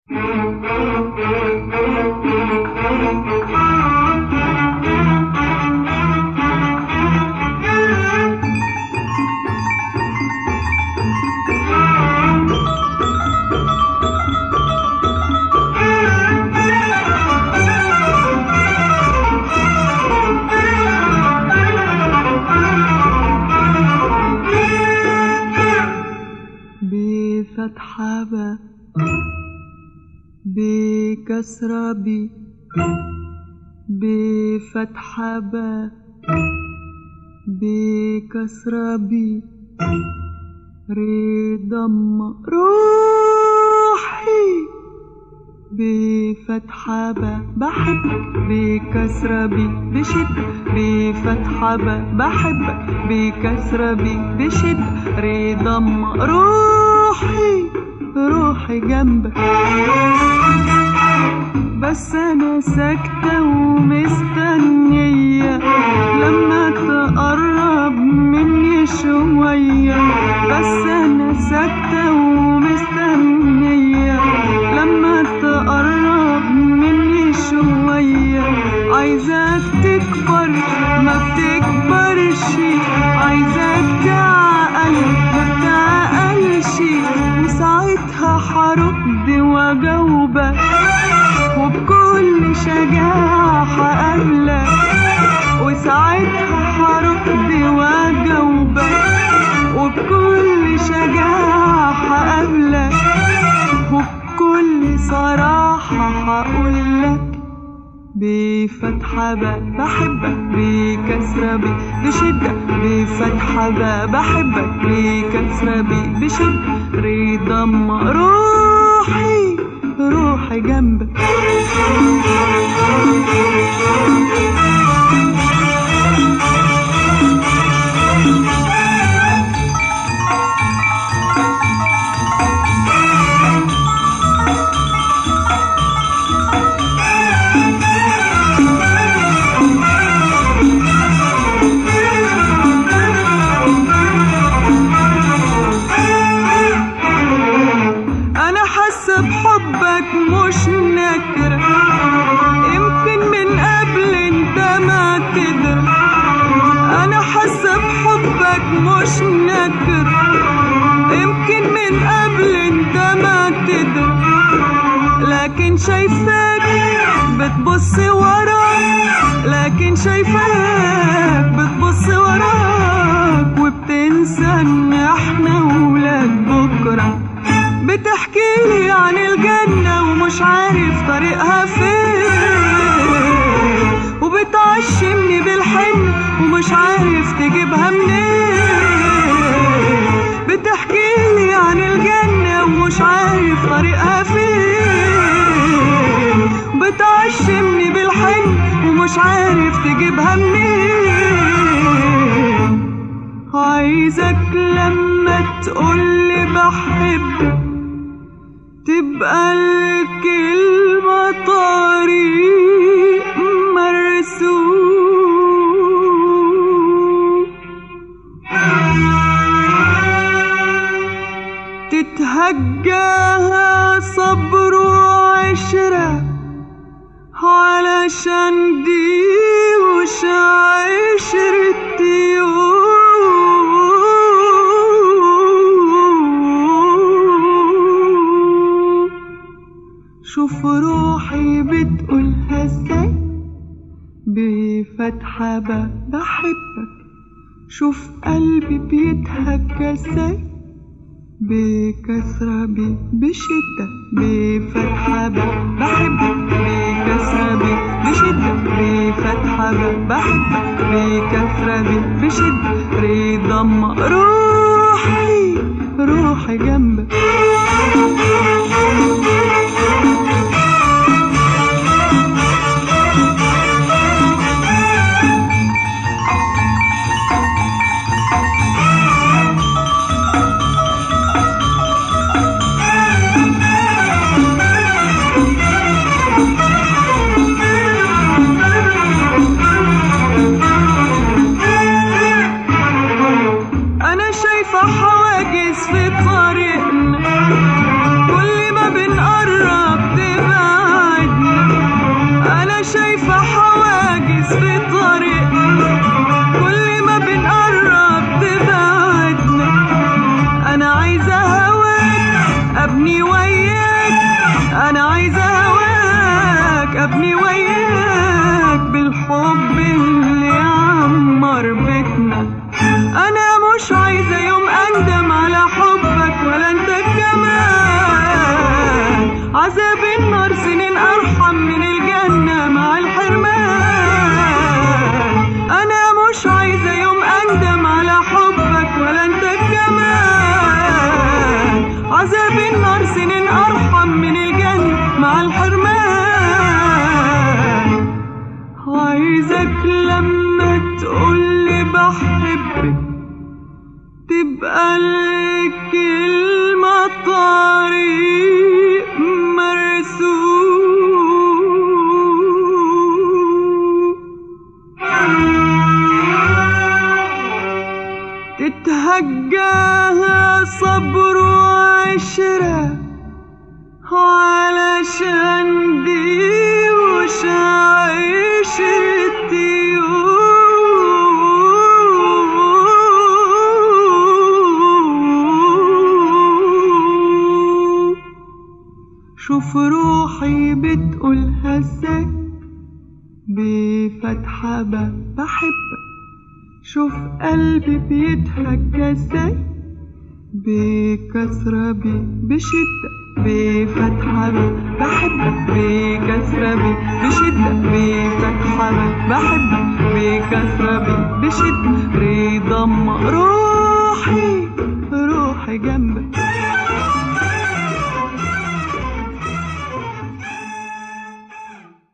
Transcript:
بفتحة ب بكسرة ب بفتحة ب بكسرة ب ري ضم روحي بفتحة ب بحبك بكسرة ب بشدة بفتحة ب بحبك بكسرة ب بشدة ري ضم روحي روحي جنبك بس انا ساكتة ومستنية لما تقرب مني شوية بس انا ساكتة ومستنية لما تقرب مني شوية عايزاك تكبر ما بتكبرش عايزاك تعقل ما بتعقلش وساعتها هرد واجاوبك وبكل شجاعة هقابلك وساعتها هرد واجاوبك وبكل شجاعة هقابلك وبكل صراحة هقولك بفتحة ب بحبك بكسرة ب بشدة بفتحة ب بحبك بكسرة ب بشدة ري ضم روحي روحي جنبك انا حاسه بحبك مش نكره يمكن من قبل انت ما تدري انا حاسه بحبك مش نكره يمكن من قبل انت ما تدري لكن شايفاك بتبص وراك لكن شايفاك بتبص وراك وبتنسى ان احنا ولاد بكره بتحكي لي عن الجنة ومش عارف طريقها فين وبتعشمني بالحن ومش عارف تجيبها منين بتحكي لي عن الجنة ومش عارف طريقها فين بتعشمني بالحن ومش عارف تجيبها منين عايزك لما تقولي بحبك تبقى الكلمة طريق مرسوم تتهجاها صبر وعشرة علشان دي مش عشرة يوم شوف روحي بتقولها ازاي بفتحة ب بحبك شوف قلبي بيتهجى ازاي بكسرة ب بشدة بفتحة ب بحبك بكسرة ب بشدة بفتحة ب بحبك بكسرة ب بشدة ري ضم روحي روحي جنبك أنا شايفة حواجز في طريقنا النار سنين أرحم من الجنة مع الحرمان أنا مش عايزة يوم أندم على حبك ولا أنت كمان عذاب النار سنين أرحم من الجنة مع الحرمان عايزك لما تقولي بحبك تبقى الكلمة طريق مرسوم تتهجاها صبر وعشرة علشان دي وش عيشتي شوف روحي بتقولها ازاي بفتحة ب- بحبك شوف قلبي بيتهجى ازاي بكسرة ب بشدة بفتحة ب بحبك بكسرة ب بشدة بفتحة ب بحبك بكسرة ب بشدة رضا مقروء